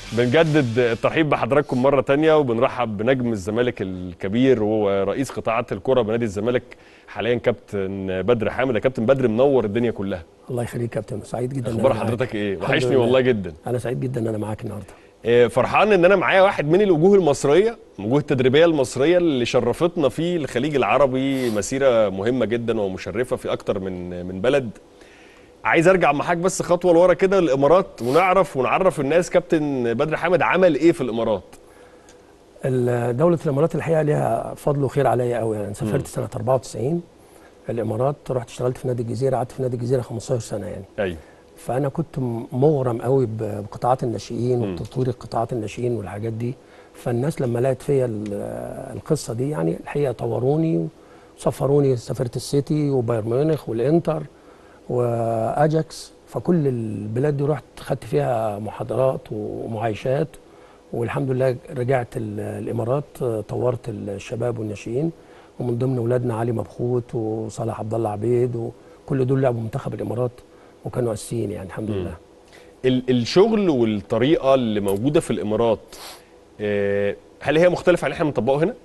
بنجدد الترحيب بحضراتكم مرة تانية وبنرحب بنجم الزمالك الكبير ورئيس قطاعات الكرة بنادي الزمالك حاليا كابتن بدر حامد يا كابتن بدر منور الدنيا كلها الله يخليك يا كابتن سعيد جدا إن اخبار أنا معاك. حضرتك ايه الحمد وحشني لله. والله جدا انا سعيد جدا ان انا معاك النهارده آه، فرحان ان انا معايا واحد من الوجوه المصريه الوجوه التدريبيه المصريه اللي شرفتنا في الخليج العربي مسيره مهمه جدا ومشرفه في اكتر من من بلد عايز ارجع معاك بس خطوه لورا كده الامارات ونعرف ونعرف الناس كابتن بدر حامد عمل ايه في الامارات ال- دولة الامارات الحقيقه ليها فضل وخير عليا قوي يعني سافرت سنه 94 الامارات رحت اشتغلت في نادي الجزيره قعدت في نادي الجزيره 15 سنه يعني ايوه فانا كنت م- مغرم قوي ب- بقطاعات الناشئين وتطوير القطاعات الناشئين والحاجات دي فالناس لما لقت فيا ال- القصه دي يعني الحقيقه طوروني وسفروني سافرت السيتي وبايرن ميونخ والانتر واجاكس فكل البلاد دي رحت خدت فيها محاضرات ومعايشات والحمد لله رجعت ال- الامارات آه، طورت الشباب والناشئين ومن ضمن اولادنا علي مبخوت وصالح عبد الله عبيد وكل دول لعبوا منتخب الامارات وكانوا اساسيين يعني الحمد لله ال- الشغل والطريقه اللي موجوده في الامارات آه، هل هي مختلفه عن اللي احنا بنطبقه هنا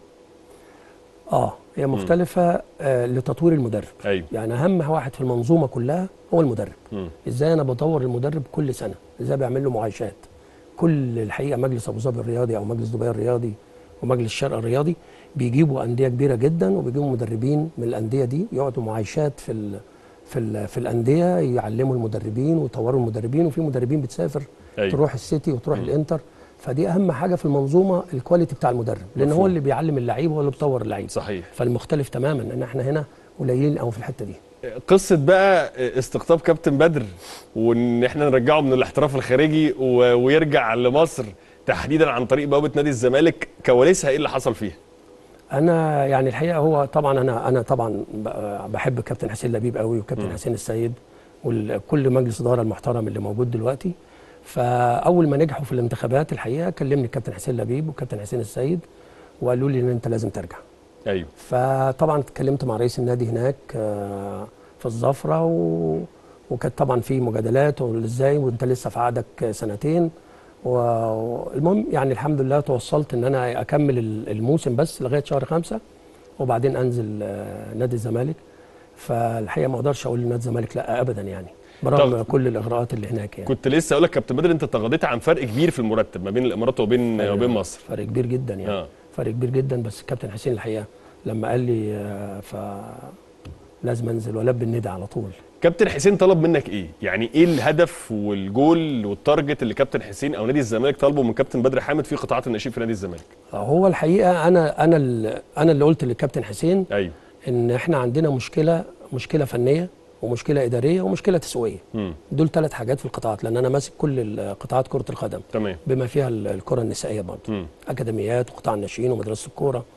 اه هي مختلفه آه لتطوير المدرب ايوه يعني اهم واحد في المنظومه كلها هو المدرب مم. ازاي انا بطور المدرب كل سنه ازاي بعمل له معايشات كل الحقيقه مجلس ابو ظبي الرياضي او مجلس دبي الرياضي ومجلس الشرق الرياضي بيجيبوا انديه كبيره جدا وبيجيبوا مدربين من الانديه دي يقعدوا معايشات في ال في ال في الانديه يعلموا المدربين ويطوروا المدربين وفي مدربين بتسافر أيوة. تروح السيتي وتروح الانتر فدي اهم حاجه في المنظومه الكواليتي بتاع المدرب لان مفهوم. هو اللي بيعلم اللعيب هو اللي بيطور اللعيب صحيح فالمختلف تماما ان احنا هنا قليلين قوي في الحته دي قصه بقى استقطاب كابتن بدر وان احنا نرجعه من الاحتراف الخارجي و- ويرجع لمصر تحديدا عن طريق بوابه نادي الزمالك كواليسها ايه اللي حصل فيها انا يعني الحقيقه هو طبعا انا انا طبعا ب- بحب كابتن حسين لبيب قوي وكابتن حسين السيد وكل مجلس اداره المحترم اللي موجود دلوقتي فاول ما نجحوا في الانتخابات الحقيقه كلمني الكابتن حسين لبيب وكابتن حسين السيد وقالوا لي ان انت لازم ترجع ايوه فطبعا اتكلمت مع رئيس النادي هناك آه، في الظفره و... وكانت طبعا في مجادلات وازاي وانت لسه في عقدك سنتين والمهم يعني الحمد لله توصلت ان انا اكمل ال- الموسم بس لغايه شهر خمسة وبعدين انزل آه، نادي الزمالك فالحقيقه ما اقدرش اقول لنادي الزمالك لا ابدا يعني برغم طب- كل الاغراءات اللي هناك يعني كنت لسه اقول لك كابتن بدر انت تغاضيت عن فرق كبير في المرتب ما بين الامارات وبين أيوة. وبين مصر فرق كبير جدا يعني آه. آه. فرق كبير جدا بس الكابتن حسين الحقيقه لما قال لي آه، ف لازم انزل والبي الندى على طول كابتن حسين طلب منك ايه يعني ايه الهدف والجول والتارجت اللي كابتن حسين او نادي الزمالك طالبه من كابتن بدر حامد في قطاعات الناشئين في نادي الزمالك هو الحقيقه انا انا ال- انا اللي قلت للكابتن حسين ايوه ان احنا عندنا مشكله مشكله فنيه ومشكله اداريه ومشكله تسويقيه امم دول ثلاث حاجات في القطاعات لان انا ماسك كل ال- قطاعات كره القدم تمام بما فيها ال- الكره النسائيه برضه امم اكاديميات وقطاع الناشئين ومدرسه الكوره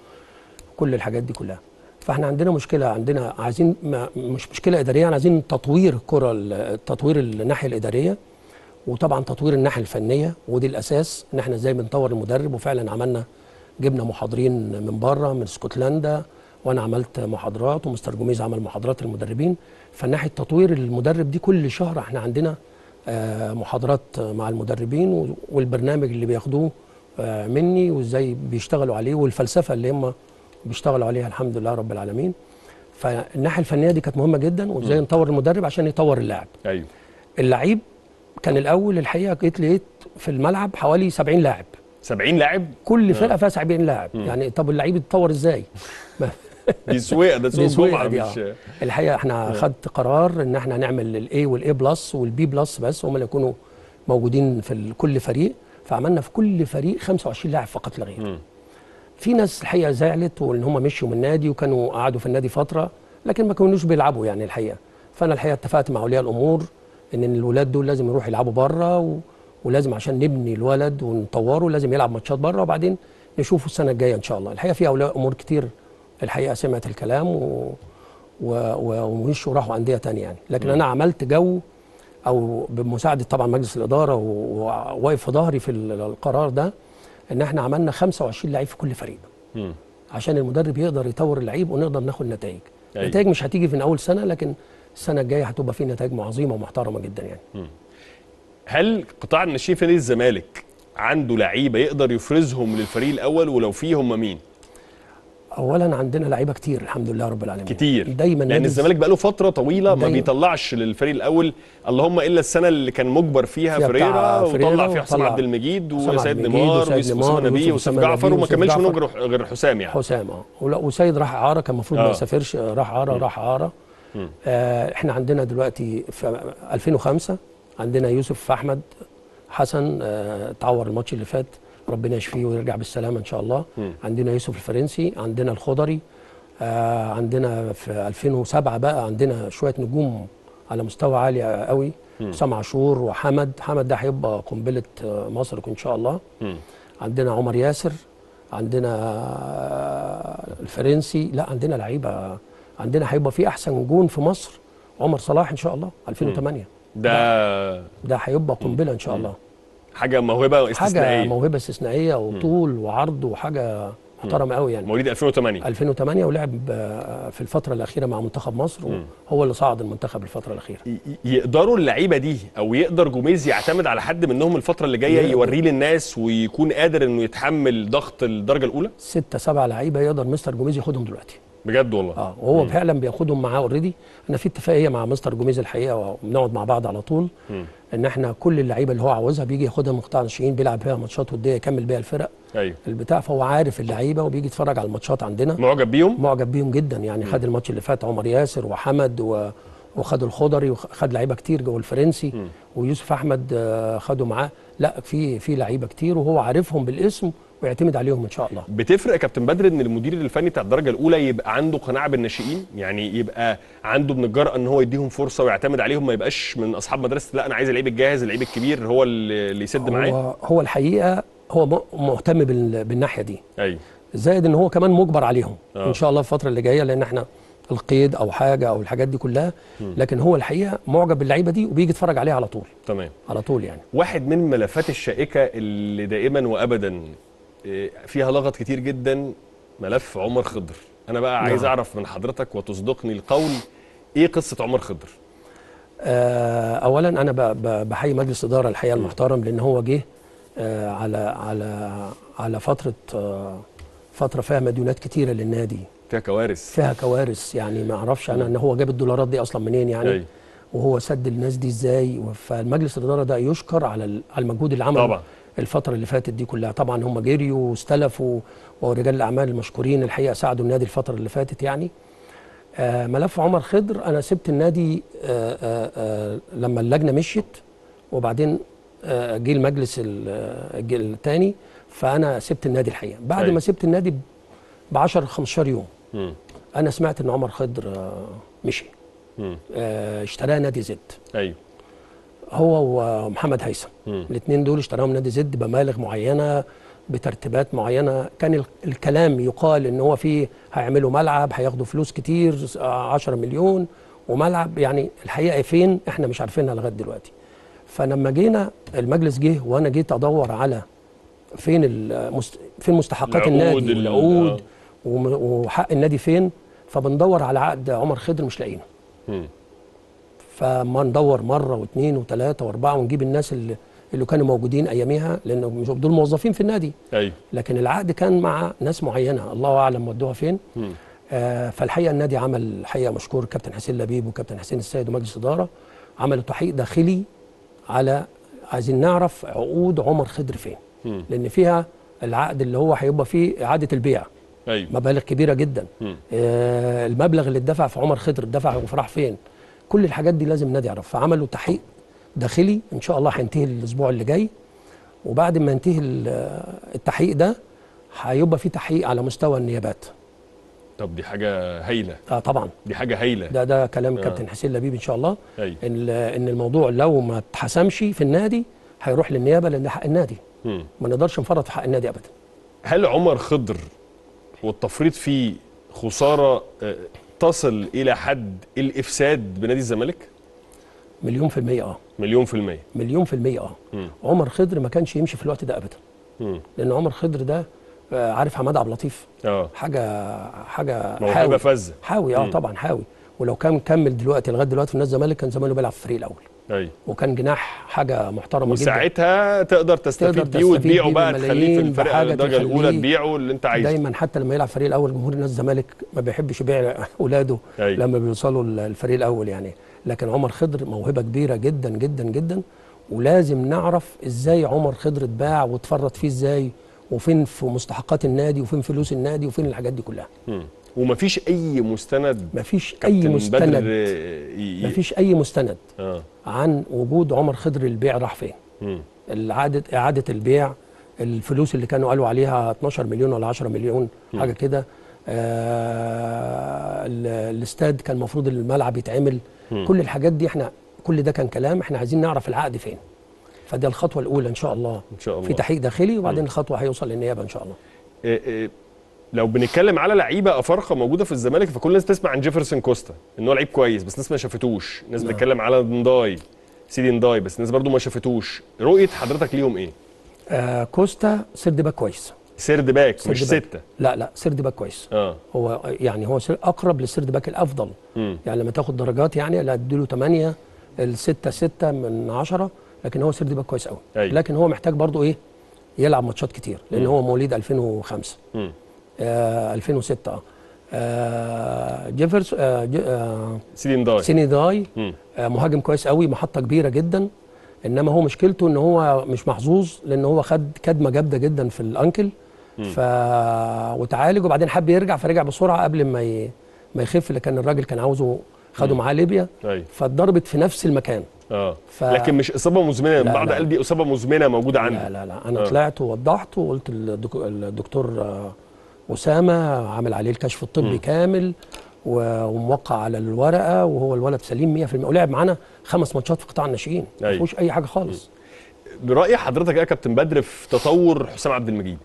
كل الحاجات دي كلها فاحنا عندنا مشكله عندنا عايزين ما مش مشكله اداريه يعني عايزين تطوير الكره ال- تطوير الناحيه الاداريه وطبعا تطوير الناحيه الفنيه ودي الاساس ان احنا ازاي بنطور المدرب وفعلا عملنا جبنا محاضرين من بره من اسكتلندا وانا عملت محاضرات ومستر جوميز عمل محاضرات للمدربين فناحيه تطوير المدرب دي كل شهر احنا عندنا آه، محاضرات مع المدربين و- والبرنامج اللي بياخدوه آه، مني وازاي بيشتغلوا عليه والفلسفه اللي هم بيشتغلوا عليها الحمد لله رب العالمين فالناحيه الفنيه دي كانت مهمه جدا وازاي نطور المدرب عشان يطور اللاعب ايوه اللعيب كان الاول الحقيقه جيت لقيت في الملعب حوالي 70 لاعب 70 لاعب كل فرقه فيها 70 لاعب يعني طب اللعيب يتطور ازاي ما- دي سويقه ده سوق دي سويقة جمعه دي، مش آه. الحقيقه احنا خدت قرار ان احنا نعمل الاي والاي بلس والبي بلس بس هم اللي يكونوا موجودين في ال- كل فريق فعملنا في كل فريق 25 لاعب فقط لا غير مم. في ناس الحقيقه زعلت وان هم مشوا من النادي وكانوا قعدوا في النادي فتره لكن ما كانوش بيلعبوا يعني الحقيقه فانا الحقيقه اتفقت مع اولياء الامور ان الولاد دول لازم يروحوا يلعبوا بره و... ولازم عشان نبني الولد ونطوره لازم يلعب ماتشات بره وبعدين نشوفه السنه الجايه ان شاء الله الحقيقه في اولياء امور كتير الحقيقه سمعت الكلام و... و... و... ومشوا راحوا انديه تانية يعني لكن انا عملت جو او بمساعده طبعا مجلس الاداره و- وواقف في ظهري في ال- القرار ده ان احنا عملنا 25 لعيب في كل فريق مم. عشان المدرب يقدر يطور اللعيب ونقدر ناخد نتائج أيوة. النتائج مش هتيجي من اول سنه لكن السنه الجايه هتبقى في نتائج عظيمه ومحترمه جدا يعني هل قطاع الناشئين في نادي الزمالك عنده لعيبه يقدر يفرزهم للفريق الاول ولو في هم مين اولا عندنا لعيبه كتير الحمد لله رب العالمين كتير دايما لان نادي الزمالك بقاله فتره طويله ما دايما. بيطلعش للفريق الاول اللهم الا السنه اللي كان مجبر فيها, فيها فريرا بتاع فريرا وطلع فيها حسام وطلع عبد المجيد حسام عبد وسيد المجيد نيمار وسيد ويوسف نيمار اسامه نبيه ويوسف ويوسف أسامة جعفر نبيه وما ويوسف كملش جعفر. منهم غير- غير حسام يعني حسام اه ولا وسيد راح اعاره كان المفروض آه. ما يسافرش آه، راح اعاره راح اعاره آه احنا عندنا دلوقتي في 2005 عندنا يوسف احمد حسن آه تعور الماتش اللي فات ربنا يشفيه ويرجع بالسلامه ان شاء الله عندنا يوسف الفرنسي عندنا الخضري آه عندنا في 2007 بقى عندنا شويه نجوم على مستوى عالي قوي حسام عاشور وحمد حمد ده هيبقى قنبله آه، مصر ان شاء الله عندنا عمر ياسر عندنا آه، الفرنسي لا عندنا لعيبه عندنا هيبقى في احسن جون في مصر عمر صلاح ان شاء الله 2008 ده ده هيبقى قنبله ان شاء الله حاجه موهبه حاجه استثنائيه موهبه استثنائيه وطول وعرض وحاجه محترمه قوي يعني مواليد 2008 2008 ولعب آه، في الفتره الاخيره مع منتخب مصر وهو اللي صعد المنتخب الفتره الاخيره ي- يقدروا اللعيبه دي او يقدر جوميز يعتمد على حد منهم الفتره اللي جايه يقدر. يوريه للناس ويكون قادر انه يتحمل ضغط الدرجه الاولى ستة سبعة لعيبه يقدر مستر جوميز ياخدهم دلوقتي بجد والله اه وهو فعلا بياخدهم معاه اوريدي انا في اتفاقيه مع مستر جوميز الحقيقه وبنقعد مع بعض على طول ان احنا كل اللعيبه اللي هو عاوزها بيجي ياخدها من قطاع الناشئين بيلعب فيها ماتشات وديه يكمل بيها الفرق ايوه البتاع فهو عارف اللعيبه وبيجي يتفرج على الماتشات عندنا معجب بيهم معجب بيهم جدا يعني خد الماتش اللي فات عمر ياسر وحمد و... وخد الخضري وخد لعيبه كتير جوه الفرنسي ويوسف احمد آه، خده معاه لا في في لعيبه كتير وهو عارفهم بالاسم ويعتمد عليهم ان شاء الله بتفرق يا كابتن بدر ان المدير الفني بتاع الدرجه الاولى يبقى عنده قناعه بالناشئين يعني يبقى عنده من الجرأه ان هو يديهم فرصه ويعتمد عليهم ما يبقاش من اصحاب مدرسه لا انا عايز اللعيب الجاهز اللعيب الكبير هو اللي اللي يسد معايا هو هو الحقيقه هو م- مهتم بال... بالناحيه دي ايوه زائد ان هو كمان مجبر عليهم آه. ان شاء الله الفتره اللي جايه لان احنا القيد او حاجه او الحاجات دي كلها لكن هو الحقيقه معجب باللعيبه دي وبيجي يتفرج عليها على طول تمام على طول يعني واحد من الملفات الشائكه اللي دائما وابدا إيه، فيها لغط كتير جدا ملف عمر خضر انا بقى عايز نعم. اعرف من حضرتك وتصدقني القول ايه قصه عمر خضر آه، اولا انا ب- ب- بحيي مجلس اداره الحقيقه المحترم لان هو جه آه، على على على فتره آه، فتره فيها مديونات كتيره للنادي فيها كوارث فيها كوارث يعني ما اعرفش انا ان هو جاب الدولارات دي اصلا منين يعني أيوة. وهو سد الناس دي ازاي فالمجلس الاداره ده يشكر على ال- على المجهود اللي عمله طبعا. الفتره اللي فاتت دي كلها طبعا هم جريوا واستلفوا ورجال الاعمال المشكورين الحقيقه ساعدوا النادي الفتره اللي فاتت يعني آه ملف عمر خضر انا سبت النادي آه آه آه لما اللجنه مشيت وبعدين آه جه المجلس ال- آه، الج- التاني فانا سبت النادي الحقيقه بعد أيوة. ما سبت النادي ب 10 15 يوم مم. انا سمعت ان عمر خضر آه مشي مم. آه اشتراه نادي زد ايوه هو ومحمد هيثم مم. الاثنين دول اشتراهم نادي زد بمبالغ معينه بترتيبات معينه كان ال- الكلام يقال ان هو فيه هيعملوا ملعب هياخدوا فلوس كتير آه، 10 مليون وملعب يعني الحقيقه فين احنا مش عارفينها لغايه دلوقتي فلما جينا المجلس جه وانا جيت ادور على فين المست... فين مستحقات العقود النادي ال- والعقود آه. وم- وحق النادي فين فبندور على عقد عمر خضر مش لاقيينه مم. فما ندور مره واثنين وثلاثه واربعه ونجيب الناس اللي اللي كانوا موجودين اياميها لان مش دول موظفين في النادي ايوه لكن العقد كان مع ناس معينه الله اعلم ودوها فين مم. آه فالحقيقه النادي عمل الحقيقه مشكور كابتن حسين لبيب وكابتن حسين السيد ومجلس اداره عملوا تحقيق داخلي على عايزين نعرف عقود عمر خضر فين مم. لان فيها العقد اللي هو هيبقى فيه اعاده البيع ايوه مبالغ كبيره جدا مم. آه المبلغ اللي اتدفع في عمر خضر اتدفع وراح فين كل الحاجات دي لازم النادي يعرف فعملوا تحقيق داخلي ان شاء الله هينتهي الاسبوع اللي جاي وبعد ما ينتهي ال- التحقيق ده هيبقى في تحقيق على مستوى النيابات طب دي حاجه هايله اه طبعا دي حاجه هايله ده ده كلام آه. كابتن حسين لبيب ان شاء الله ايوه ان ان الموضوع لو ما اتحسمش في النادي هيروح للنيابه لان ده حق النادي مم. ما نقدرش نفرط في حق النادي ابدا هل عمر خضر والتفريط فيه خساره آه، تصل الى حد الافساد بنادي الزمالك مليون في المية اه مليون في الميه مليون في المية اه مم. عمر خضر ما كانش يمشي في الوقت ده ابدا مم. لان عمر خضر ده آه، عارف حماد عبد اللطيف اه حاجه حاجه موهبه حاوي فذه حاوي اه مم. طبعا حاوي ولو كان كمل دلوقتي لغايه دلوقتي في النادي الزمالك كان زمانه بيلعب في الفريق الاول ايوه وكان جناح حاجه محترمه جدا وساعتها تقدر تستفيد تقدر بيه تستفيد وتبيعه بيه بقى تخليه في بملايين، الفرقه بحاجة الدرجه الاولى تخليه تبيعه اللي انت عايزه دايما حتى لما يلعب فريق الاول جمهور النادي الزمالك ما بيحبش يبيع اولاده أيوة. لما بيوصلوا الفريق الاول يعني لكن عمر خضر موهبه كبيره جدا جدا جدا ولازم نعرف ازاي عمر خضر اتباع واتفرط فيه ازاي وفين في مستحقات النادي وفين فلوس النادي وفين الحاجات دي كلها مم. ومفيش اي مستند مفيش اي كابتن بدر مستند ي- ي- مفيش اي مستند اه عن وجود عمر خضر البيع راح فين مم. العادة إعادة البيع الفلوس اللي كانوا قالوا عليها 12 مليون ولا 10 مليون حاجة كده آه ال- الاستاد كان المفروض الملعب يتعمل كل الحاجات دي احنا كل ده كان كلام احنا عايزين نعرف العقد فين فدي الخطوة الأولى إن شاء الله ان شاء الله في تحقيق داخلي وبعدين الخطوة هيوصل للنيابة إن شاء الله إيه إيه لو بنتكلم على لعيبه افارقه موجوده في الزمالك فكل الناس تسمع عن جيفرسون كوستا ان هو لعيب كويس بس الناس ما شافتوش الناس نعم. بتتكلم على نداي سيدي نداي بس الناس برضو ما شافتوش رؤيه حضرتك ليهم ايه آه كوستا سرد باك كويس سيرد باك مش سيرد باك. سته لا لا سرد باك كويس اه هو يعني هو سر- اقرب للسرد باك الافضل مم. يعني لما تاخد درجات يعني لا اديله 8 الستة 6 من 10 لكن هو سرد باك كويس قوي أيوة. لكن هو محتاج برضو ايه يلعب ماتشات كتير لان هو مواليد 2005 مم. آه 2006 اه آه جيفرس آه ج- آه سيدي نداي سيني داي مم. آه مهاجم كويس قوي محطه كبيره جدا انما هو مشكلته ان هو مش محظوظ لان هو خد كدمه جامده جدا في الانكل ف وتعالج وبعدين حب يرجع فرجع بسرعه قبل ما ي... ما يخف اللي كان الراجل كان عاوزه خده معاه ليبيا ايوه فاتضربت في نفس المكان اه ف- لكن مش اصابه مزمنه لا، بعض لا. قال دي اصابه مزمنه موجوده عندي لا لا لا انا آه. طلعت ووضحت وقلت للدك- الدكتور آه، اسامه عامل عليه الكشف الطبي كامل و- وموقع على الورقه وهو الولد سليم 100% ولعب معانا خمس ماتشات في قطاع الناشئين ما أيوة. فيهوش اي حاجه خالص براي حضرتك ايه يا كابتن بدر في تطور حسام عبد المجيد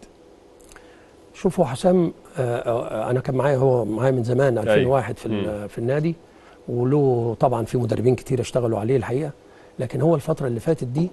شوف هو حسام آه، آه، انا كان معايا هو معايا من زمان 2001 في ال- في النادي وله طبعا في مدربين كتير اشتغلوا عليه الحقيقه لكن هو الفتره اللي فاتت دي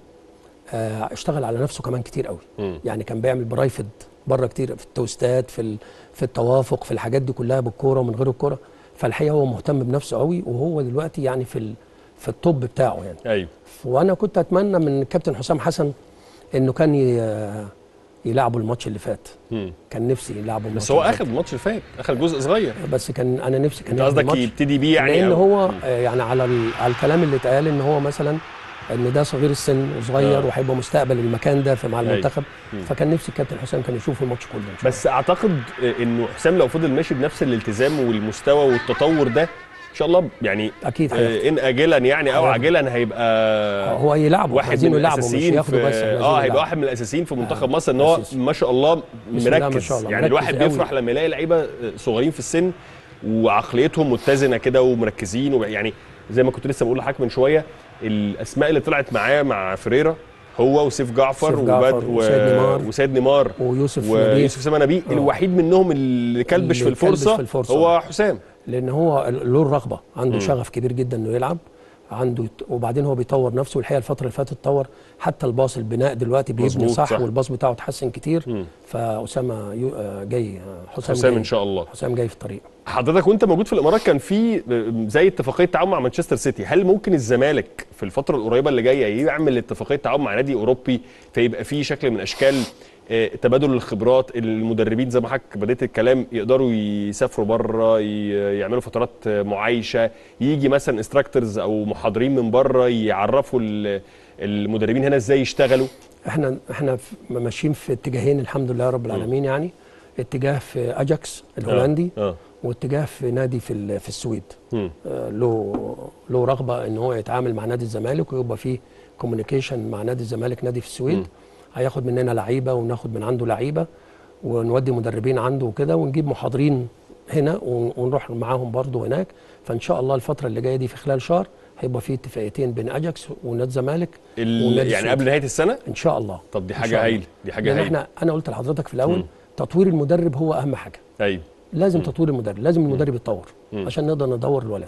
آه، اشتغل على نفسه كمان كتير قوي مم. يعني كان بيعمل برايفد بره كتير في التوستات في ال- في التوافق في الحاجات دي كلها بالكوره ومن غير الكوره فالحقيقه هو مهتم بنفسه قوي وهو دلوقتي يعني في ال- في الطب بتاعه يعني ايوه وانا كنت اتمنى من الكابتن حسام حسن انه كان ي- يلعبوا الماتش اللي فات مم. كان نفسي يلعبوا الماتش بس هو اللي فات. اخد الماتش اللي فات اخد جزء صغير بس كان انا نفسي كان انت ياخد قصدك الماتش يبتدي بيه يعني لان أو- هو مم. آه، يعني على ال- على الكلام اللي اتقال ان هو مثلا ان ده صغير السن وصغير آه. وهيبقى مستقبل المكان ده في مع أيوة. المنتخب مم. فكان نفسي الكابتن حسام كان يشوف الماتش كله إن شاء بس اعتقد انه حسام لو فضل ماشي بنفس الالتزام والمستوى والتطور ده ان شاء الله يعني الله. اكيد هياخد. آه، ان اجلا يعني او هياخد. عاجلا هيبقى هو يلعبوا واحد عايزينه من يلعبوا مش الاساسيين ياخدوا في بس إحنا عايزينه اه هيبقى يلعبوا. واحد من الاساسيين في منتخب آه، مصر ان هو أساسي. ما شاء الله بسم الله ما مركز شاء الله، يعني مركز الواحد قوي. بيفرح لما يلاقي لعيبه صغيرين في السن وعقليتهم متزنه كده ومركزين وب- يعني زي ما كنت لسه بقول لحضرتك من شويه الاسماء اللي طلعت معاه مع فريرا هو وسيف جعفر سيف جعفر وبد- و- وسيد نيمار. وسيد نيمار ويوسف نبيه ويوسف سما نبيه آه. الوحيد منهم اللي كلبش في اللي كلبش الفرصه, في الفرصة. هو حسام لان هو له الرغبه عنده شغف كبير جدا انه يلعب عنده يت- وبعدين هو بيطور نفسه والحقيقه الفتره اللي فاتت اتطور حتى الباص البناء دلوقتي بيبني مظبوط، صح, صح. والباص بتاعه اتحسن كتير مم. فاسامه يو- آه، جاي آه، حسام حسام جاي. ان شاء الله حسام جاي في الطريق حضرتك وانت موجود في الامارات كان في زي اتفاقيه تعاون مع مانشستر سيتي هل ممكن الزمالك في الفتره القريبه اللي جايه يعمل اتفاقيه تعاون مع نادي اوروبي فيبقى في شكل من اشكال آه، تبادل الخبرات المدربين زي ما حضرتك بديت الكلام يقدروا يسافروا بره ي- يعملوا فترات آه، معايشه يجي مثلا انستراكتورز او محاضرين من بره يعرفوا ال- المدربين هنا ازاي يشتغلوا احنا احنا في- ماشيين في اتجاهين الحمد لله رب العالمين يعني اتجاه في اجاكس الهولندي اه واتجاه في نادي في ال- في السويد مم. آه، له له رغبه ان هو يتعامل مع نادي الزمالك ويبقى فيه كوميونيكيشن مع نادي الزمالك نادي في السويد مم. هياخد مننا لعيبه وناخد من عنده لعيبه ونودي مدربين عنده وكده ونجيب محاضرين هنا ون- ونروح معاهم برضه هناك فان شاء الله الفتره اللي جايه دي في خلال شهر هيبقى في اتفاقيتين بين اجاكس ونادي الزمالك ال- ونادي يعني السويد. قبل نهايه السنه ان شاء الله طب دي إن حاجه شاء الله. هايله دي حاجه لان هايله احنا انا قلت لحضرتك في الاول مم. تطوير المدرب هو اهم حاجه ايوه لازم تطوير المدرب لازم المدرب يتطور مم. عشان نقدر ندور الولد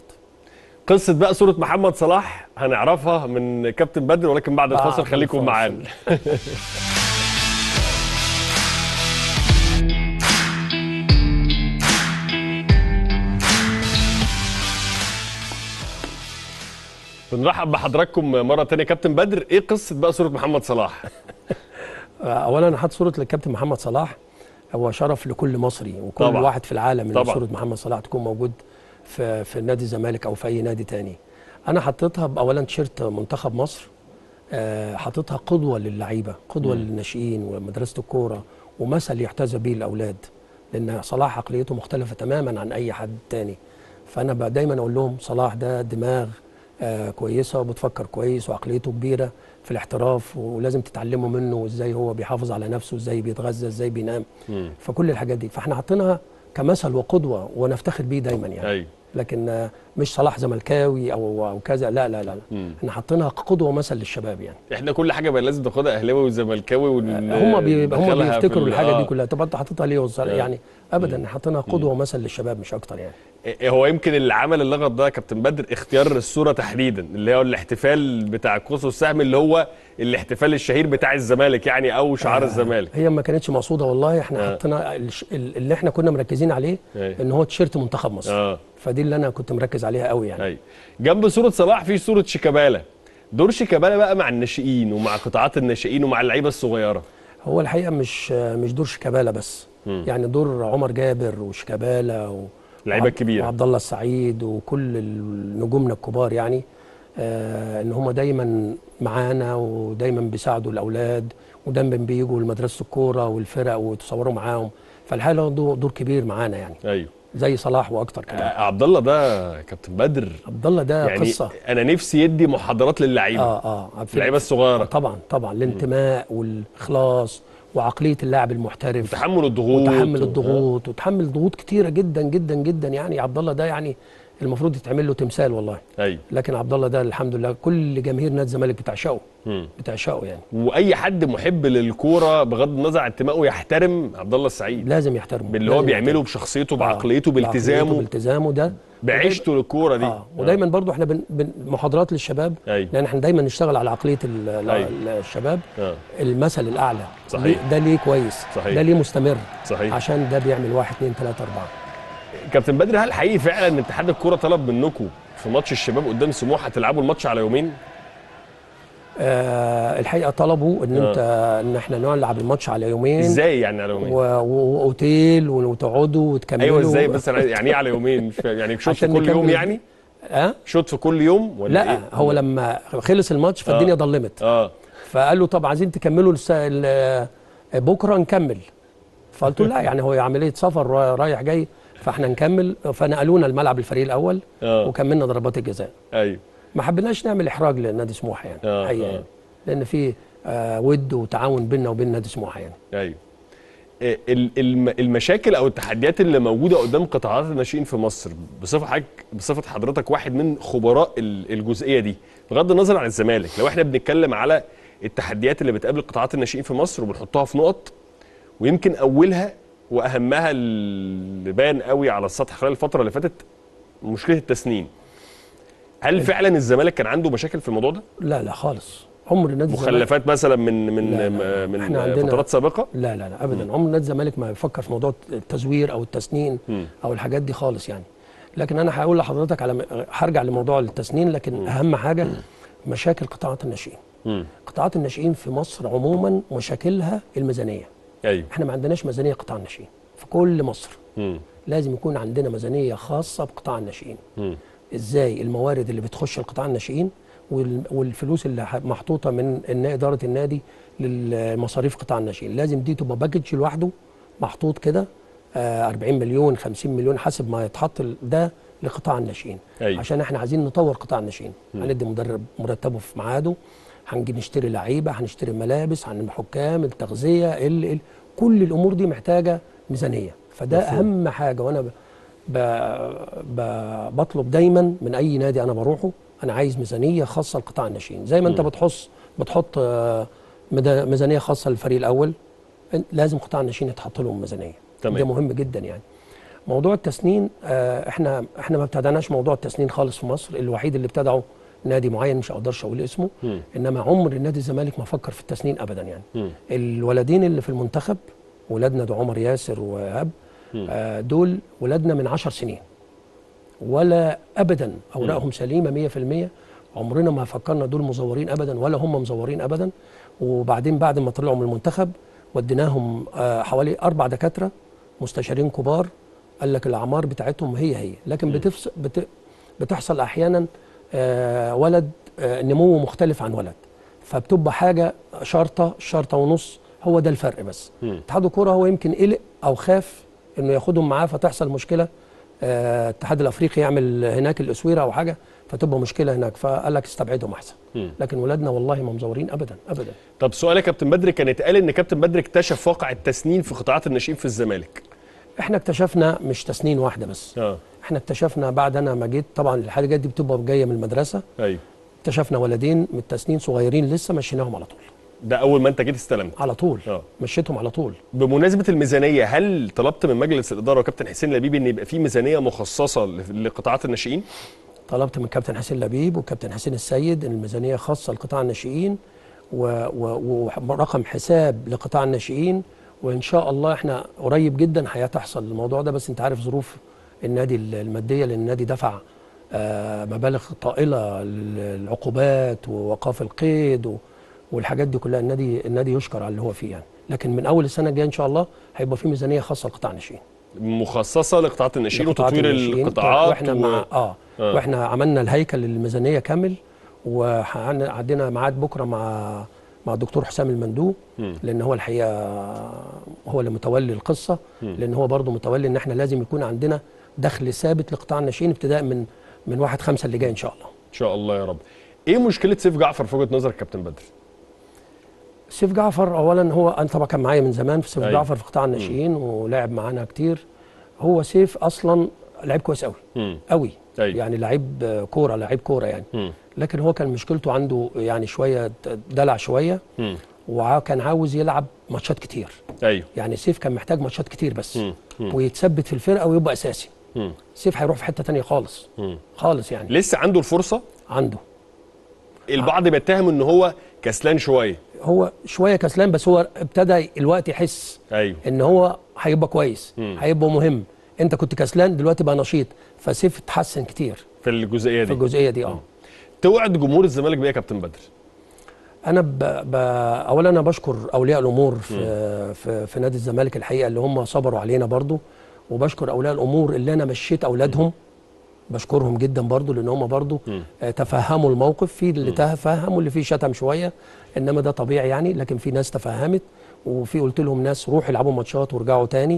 قصة بقى صورة محمد صلاح هنعرفها من كابتن بدر ولكن بعد بعد الفاصل خليكم الفاصل. معانا بنرحب بحضراتكم مره تانية كابتن بدر ايه قصه بقى صوره محمد صلاح اولا انا حاطط صوره للكابتن محمد صلاح هو شرف لكل مصري وكل طبعا. واحد في العالم ان طبعا. صوره محمد صلاح تكون موجود في في نادي الزمالك او في اي نادي تاني انا حطيتها اولا تيشيرت منتخب مصر آه، حاططها قدوه للعيبه قدوه للناشئين ومدرسه الكوره ومثل يحتذى به الاولاد لان صلاح عقليته مختلفه تماما عن اي حد تاني فانا بقى دايما اقول لهم صلاح ده دماغ آه، كويسه وبتفكر كويس وعقليته كبيره في الاحتراف ولازم تتعلموا منه وازاي هو بيحافظ على نفسه ازاي بيتغذى ازاي بينام فكل الحاجات دي فاحنا حاطينها كمثل وقدوه ونفتخر بيه دايما يعني ايوه لكن آه، مش صلاح زملكاوي او او كذا لا لا لا, لا. احنا حاطينها قدوه ومثل للشباب يعني احنا كل حاجه بقى لازم ناخدها اهلاوي وزملكاوي ون... هم بي هم ندخلها في بيفتكروا ال- الحاجه آه. دي كلها طب انت حاططها ليه وصل يعني ابدا حاطينها قدوه ومثل للشباب مش اكتر يعني إيه هو يمكن اللي عمل اللغط ده يا كابتن بدر اختيار الصوره تحديدا اللي هو الاحتفال بتاع القوس والسهم اللي هو الاحتفال الشهير بتاع الزمالك يعني او شعار الزمالك هي ما كانتش مقصوده والله احنا آه. حطينا الش- ال- اللي احنا كنا مركزين عليه أيوة. ان هو تيشيرت منتخب مصر اه فدي اللي انا كنت مركز عليها قوي يعني ايوه جنب صوره صلاح في صوره شيكابالا دور شيكابالا بقى مع الناشئين ومع قطاعات الناشئين ومع اللعيبه الصغيره هو الحقيقه مش مش دور شيكابالا بس يعني دور عمر جابر وشيكابالا و لعيبة وعب- كبيرة. وعبد الله السعيد وكل ال- نجومنا الكبار يعني آه ان هم دايما معانا ودايما بيساعدوا الاولاد ودايما بيجوا لمدرسه الكوره والفرق ويتصوروا معاهم فالحقيقه له دور, دور كبير معانا يعني ايوه زي صلاح واكتر كمان آه عبد الله ده كابتن بدر عبد الله ده يعني قصه انا نفسي يدي محاضرات للعيبه اه اه في- اللعيبه الصغيره طبعا طبعا الانتماء والاخلاص وعقليه اللاعب المحترف تحمل الضغوط وتحمل و- الضغوط وتحمل ضغوط كتيره جدا جدا جدا يعني عبد الله ده يعني المفروض يتعمل له تمثال والله ايوه لكن عبد الله ده الحمد لله كل جماهير نادي الزمالك بتعشقه مم. بتعشقه يعني واي حد محب للكوره بغض النظر عن انتمائه يحترم عبد الله السعيد لازم يحترمه باللي هو لازم بيعمله يحترمه. بشخصيته آه، بعقليته بالتزامه بالتزامه ده بعيشته للكوره دي اه ودايما برضو احنا بن بن محاضرات للشباب أيوة. لان احنا دايما نشتغل على عقليه ال- ال- أيوة. الشباب آه. المثل الاعلى صحيح. ليه- ده ليه كويس صحيح. ده ليه مستمر صحيح. عشان ده بيعمل واحد اتنين تلاته اربعه كابتن بدر هل حقيقي فعلا ان اتحاد الكوره طلب منكم في ماتش الشباب قدام سموحه تلعبوا الماتش على يومين آه الحقيقه طلبوا ان آه. انت ان احنا نلعب الماتش على يومين ازاي يعني على يومين و- و- واوتيل وتقعدوا وتكملوا ايوه ازاي بس أنا يعني ايه على يومين مش فاهم. يعني شوط في عشان كل يوم نكمل. يعني اه شوط في كل يوم ولا لا إيه؟ هو لما خلص الماتش فالدنيا ضلمت اه فقالوا طب عايزين تكملوا الس- ال- بكره نكمل فقلت له لا يعني هو عمليه سفر را- رايح جاي فاحنا نكمل فنقلونا الملعب الفريق الاول آه. وكملنا ضربات الجزاء ايوه ما حبيناش نعمل احراج لنادي سموحه يعني آه، حقيقه آه. يعني لان في آه ود وتعاون بيننا وبين نادي سموحه يعني ايوه إيه ال- الم- المشاكل او التحديات اللي موجوده قدام قطاعات الناشئين في مصر بصفه حضرتك بصفه حضرتك واحد من خبراء ال- الجزئيه دي بغض النظر عن الزمالك لو احنا بنتكلم على التحديات اللي بتقابل قطاعات الناشئين في مصر وبنحطها في نقط ويمكن اولها واهمها اللي بان قوي على السطح خلال الفتره اللي فاتت مشكله التسنين هل فعلا الزمالك كان عنده مشاكل في الموضوع ده لا لا خالص عمر نادي الزمالك مخلفات مثلا من من لا، لا. من إحنا عندنا- فترات سابقه لا لا لا ابدا عمر نادي الزمالك ما يفكر في موضوع التزوير او التسنين مم. او الحاجات دي خالص يعني لكن انا هقول لحضرتك على هرجع لموضوع التسنين لكن اهم حاجه مشاكل قطاعات الناشئين مم. قطاعات الناشئين في مصر عموما مشاكلها الميزانيه ايوه احنا ما عندناش ميزانيه قطاع الناشئين في كل مصر مم. لازم يكون عندنا ميزانيه خاصه بقطاع الناشئين مم. ازاي الموارد اللي بتخش القطاع الناشئين وال- والفلوس اللي ح- محطوطه من إن اداره النادي للمصاريف قطاع الناشئين لازم دي تبقى باكج لوحده محطوط كده آه، 40 مليون 50 مليون حسب ما يتحط ال- ده لقطاع الناشئين أيوة. عشان احنا عايزين نطور قطاع الناشئين هندي مدرب مرتبه في ميعاده هنجي نشتري لعيبه هنشتري ملابس هنجيب حكام التغذيه ال ال كل الامور دي محتاجه ميزانيه فده مفهوم. اهم حاجه وانا ب... ب... ب... بطلب دايما من اي نادي انا بروحه انا عايز ميزانيه خاصه لقطاع الناشئين زي ما انت بتحص بتحط آه، ميدا- ميزانيه خاصه للفريق الاول إن- لازم قطاع الناشئين يتحط لهم ميزانيه تمام. ده مهم جدا يعني موضوع التسنين آه، احنا احنا ما ابتدعناش موضوع التسنين خالص في مصر الوحيد اللي ابتدعه نادي معين مش هقدرش اقول اسمه مم. انما عمر النادي الزمالك ما فكر في التسنين ابدا يعني مم. الولدين اللي في المنتخب ولادنا ده عمر ياسر وهاب آه دول ولادنا من عشر سنين ولا ابدا اوراقهم سليمه 100% عمرنا ما فكرنا دول مزورين ابدا ولا هم مزورين ابدا وبعدين بعد ما طلعوا من المنتخب وديناهم آه، حوالي اربع دكاتره مستشارين كبار قال لك الاعمار بتاعتهم هي هي لكن بتفس بت بتحصل احيانا آه، ولد آه، نموه مختلف عن ولد فبتبقى حاجه شرطه شرطه ونص هو ده الفرق بس مم. اتحاد الكوره هو يمكن قلق او خاف انه ياخدهم معاه فتحصل مشكله آه، الاتحاد الافريقي يعمل هناك الاسويره او حاجه فتبقى مشكله هناك فقال لك استبعدهم احسن مم. لكن ولادنا والله ما مزورين ابدا ابدا طب سؤال يا كابتن بدر كان اتقال ان كابتن بدر اكتشف واقع التسنين في قطاعات الناشئين في الزمالك احنا اكتشفنا مش تسنين واحده بس اه احنا اكتشفنا بعد انا ما جيت طبعا الحاجات دي بتبقى جايه من المدرسه ايوه اكتشفنا ولدين من التسنين صغيرين لسه مشيناهم على طول ده اول ما انت جيت استلمت على طول اه مشيتهم على طول بمناسبه الميزانيه هل طلبت من مجلس الاداره وكابتن حسين لبيب ان يبقى في ميزانيه مخصصه ل- لقطاعات الناشئين طلبت من كابتن حسين لبيب وكابتن حسين السيد ان الميزانيه خاصه لقطاع الناشئين و- و- ورقم حساب لقطاع الناشئين وان شاء الله احنا قريب جدا هتحصل الموضوع ده بس انت عارف ظروف النادي الماديه لان النادي دفع آه، مبالغ طائله للعقوبات ووقاف القيد و- والحاجات دي كلها النادي النادي يشكر على اللي هو فيه يعني لكن من اول السنه الجايه ان شاء الله هيبقى في ميزانيه خاصه لقطاع الناشئين مخصصه لقطاعات الناشئين لقطاعات وتطوير الناشئين. القطاعات واحنا و... مع اه, آه. واحنا عملنا الهيكل للميزانيه كامل وعندنا ميعاد بكره مع مع الدكتور حسام المندوب مم. لان هو الحقيقه هو اللي متولي القصه لان هو برضه متولي ان احنا لازم يكون عندنا دخل ثابت لقطاع الناشئين ابتداء من من واحد خمسة اللي جاي ان شاء الله ان شاء الله يا رب ايه مشكله سيف جعفر في وجهه نظرك كابتن بدر سيف جعفر اولا هو انا طبعا كان معايا من زمان في سيف أيوة. جعفر في قطاع الناشئين ولعب معانا كتير هو سيف اصلا لعيب كويس قوي مم. قوي أيوة. يعني لعيب كوره لعيب كوره يعني مم. لكن هو كان مشكلته عنده يعني شويه دلع شويه مم. وكان عاوز يلعب ماتشات كتير ايوه يعني سيف كان محتاج ماتشات كتير بس مم. مم. ويتثبت في الفرقه ويبقى اساسي مم. سيف هيروح في حته تانية خالص مم. خالص يعني لسه عنده الفرصه عنده البعض بيتهم ان هو كسلان شويه هو شويه كسلان بس هو ابتدى الوقت يحس ايوه ان هو هيبقى كويس مم. هيبقى مهم انت كنت كسلان دلوقتي بقى نشيط فسيف اتحسن كتير في الجزئيه في دي الجزئيه دي اه توعد جمهور الزمالك بايه يا كابتن بدر انا ب... ب... اولا انا بشكر اولياء الامور في في, في نادي الزمالك الحقيقه اللي هم صبروا علينا برضو وبشكر اولياء الامور اللي انا مشيت اولادهم بشكرهم جدا برضو لان هم برضو آه، تفهموا الموقف في اللي تفهموا اللي فيه شتم شويه انما ده طبيعي يعني لكن في ناس تفهمت وفي قلت لهم ناس روحوا العبوا ماتشات وارجعوا تاني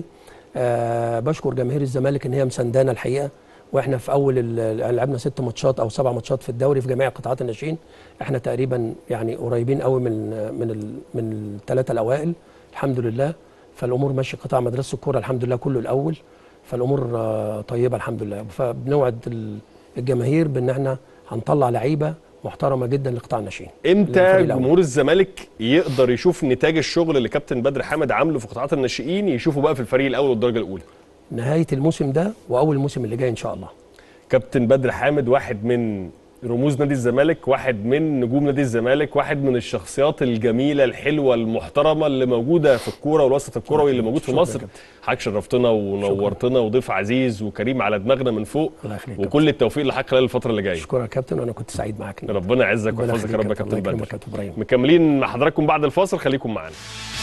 آه بشكر جماهير الزمالك ان هي مساندانا الحقيقه واحنا في اول ال- لعبنا ست ماتشات او سبع ماتشات في الدوري في جميع قطاعات الناشئين احنا تقريبا يعني قريبين قوي من من ال من الثلاثه الاوائل الحمد لله فالامور ماشيه قطاع مدرسه الكوره الحمد لله كله الاول فالامور آه، طيبه الحمد لله فبنوعد ال- الجماهير بان احنا هنطلع لعيبه محترمه جدا لقطاع الناشئين امتى للفريق الأول. جمهور الزمالك يقدر يشوف نتاج الشغل اللي كابتن بدر حامد عامله في قطاعات الناشئين يشوفه بقى في الفريق الاول والدرجه الاولى نهايه الموسم ده واول الموسم اللي جاي ان شاء الله كابتن بدر حامد واحد من رموز نادي الزمالك واحد من نجوم نادي الزمالك واحد من الشخصيات الجميله الحلوه المحترمه اللي موجوده في الكوره والوسط الكروي اللي موجود في شكراً يا مصر كابتن. حضرتك شرفتنا ونورتنا وضيف عزيز وكريم على دماغنا من فوق الله يخليك يا وكل التوفيق لحضرتك خلال الفتره اللي جايه اشكرك يا كابتن وانا كنت سعيد معاك ربنا يعزك ربنا ويحفظك يا يخليك رب يا الله كابتن يكرمك بدر يا كابتن ابراهيم مكملين مع حضراتكم بعد الفاصل خليكم معانا